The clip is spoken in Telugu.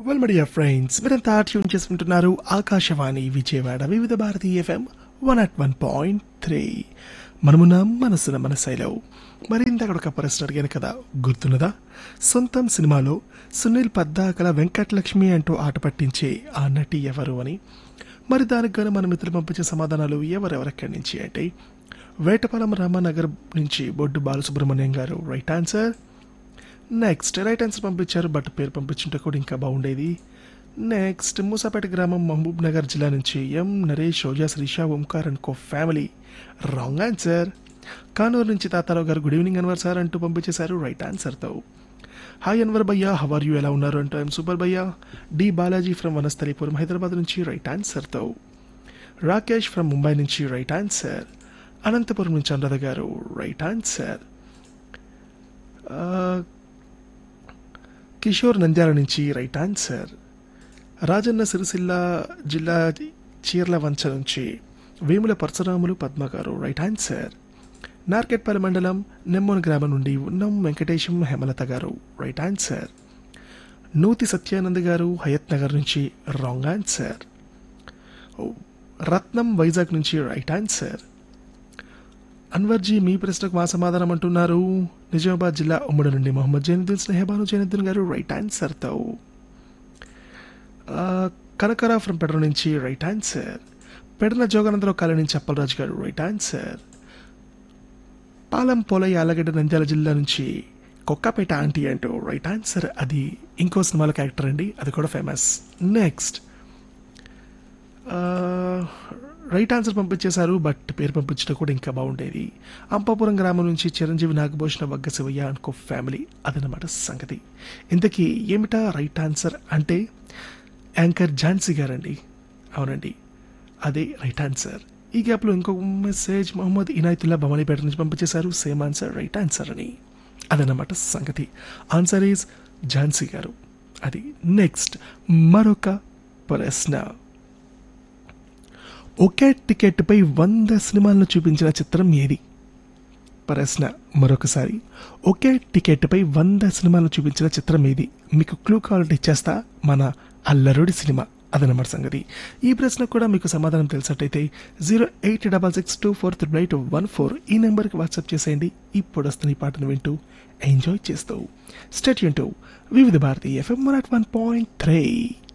వెల్ మై డియర్ ఫ్రెండ్స్ మీరంతా ట్యూన్ చేసుకుంటున్నారు Akashvani Vijayawada Vividh Bharati FM one at one point three మనమున్న మనసున మనసైలో మరింత అక్కడ ఒక ప్రశ్న అడిగాను కదా గుర్తున్నదా సొంతం సినిమాలో సునీల్ పద్దాకల వెంకటలక్ష్మి అంటూ ఆట పట్టించే ఆ నటి ఎవరు అని మరి దానికి గాను మన మిత్రులు పంపించే సమాధానాలు ఎవరెవరెక్కడి నుంచి అంటే వేటపాలెం రామానగర్ నుంచి Boddu Balasubrahmanyam garu right answer next right answer పంపించారు బట్ పేరు పంపించుంటే కూడా ఇంకా బాగుండేది నెక్స్ట్ మూసాపేట గ్రామం మహబూబ్ నగర్ జిల్లా నుంచి M Naresh Roja Srisha Omkar and co family wrong answer Kanuru నుంచి తాతారావు గారు గుడ్ ఈవినింగ్ అన్వర్ సార్ అంటూ పంపించేశారు రైట్ ఆన్సర్తో హాయ్ అన్వర్ భయ్యా హవర్ యూ ఎలా ఉన్నారు అంటూ ఐఎమ్ సూపర్ భయ్యా డి బాలాజీ ఫ్రమ్ వనస్థలీపురం హైదరాబాద్ నుంచి రైట్ ఆన్సర్తో రాకేష్ ఫ్రమ్ ముంబై నుంచి రైట్ ఆన్సర్ అనంతపురం నుంచి అనురాధ గారు రైట్ ఆన్సర్ కిషోర్ నంద్యాల నుంచి రైట్ ఆన్సర్ రాజన్న సిరిసిల్ల జిల్లా చీర్ల వంచ నుంచి వేముల పరశురాములు పద్మ గారు రైట్ ఆన్సర్ నార్కెట్పల్లి మండలం నెమ్మోన్ గ్రామం నుండి ఉన్నం వెంకటేశం హేమలత గారు రైట్ ఆన్సర్ నూతి సత్యానంద్ గారు హయత్ నగర్ నుంచి రాంగ్ ఆన్సర్ రత్నం వైజాగ్ నుంచి రైట్ ఆన్సర్ అన్వర్జీ మీ ప్రశ్నకు మా సమాధానం అంటున్నారు నిజామాబాద్ జిల్లా ఉమ్మడి నుండి మొహమ్మద్ జైనుద్దీన్ స్నేహబాను జైనుద్దీన్ గారు రైట్ ఆన్సర్తో కనకరా ఫ్రమ్ పెడర నుంచి right answer Pedana Joganandarao colony నుంచి అప్పలరాజు గారు రైట్ ఆన్సర్ పాలం పోలయ్య ఆలగడ్డ నంద్యాల జిల్లా నుంచి కొక్కపేట ఆంటీ అంటూ రైట్ ఆన్సర్ అది ఇంకో సినిమాల క్యారెక్టర్ అండి అది కూడా ఫేమస్ నెక్స్ట్ రైట్ ఆన్సర్ పంపించేశారు బట్ పేరు పంపించడం కూడా ఇంకా బాగుండేది అంపాపురం గ్రామం నుంచి చిరంజీవి నాగభూషణ వగ్గ శివయ్య అనుకో ఫ్యామిలీ అదనమాట సంగతి ఇంతకీ ఏమిటా రైట్ ఆన్సర్ అంటే యాంకర్ ఝాన్సీ గారండి అవునండి అదే రైట్ ఆన్సర్ ఈ గ్యాప్లో ఇంకొక మెసేజ్ మొహమ్మద్ ఇనాయతుల్లా భవానీపేట నుంచి పంపించేశారు సేమ్ ఆన్సర్ రైట్ ఆన్సర్ అని అదనమాట సంగతి ఆన్సర్ ఈజ్ ఝాన్సీ గారు అది నెక్స్ట్ మరొక ప్రశ్న ఒకే టికెట్పై వంద సినిమాలను చూపించిన చిత్రం ఏది ప్రశ్న మరొకసారి ఒకే టికెట్పై వంద సినిమాలను చూపించిన చిత్రం ఏది మీకు క్లూ కావాలంటే ఇచ్చేస్తా మన అల్లరుడి సినిమా అదనమాట సంగతి ఈ ప్రశ్నకు కూడా మీకు సమాధానం తెలిసినట్టయితే zero eight double six two four triple eight one four ఈ నెంబర్కి వాట్సాప్ చేసేయండి ఇప్పుడు వస్తున్న ఈ పాటను వింటూ ఎంజాయ్ చేస్తూ స్టేట్ వింటూ Vividh Bharati FM one point three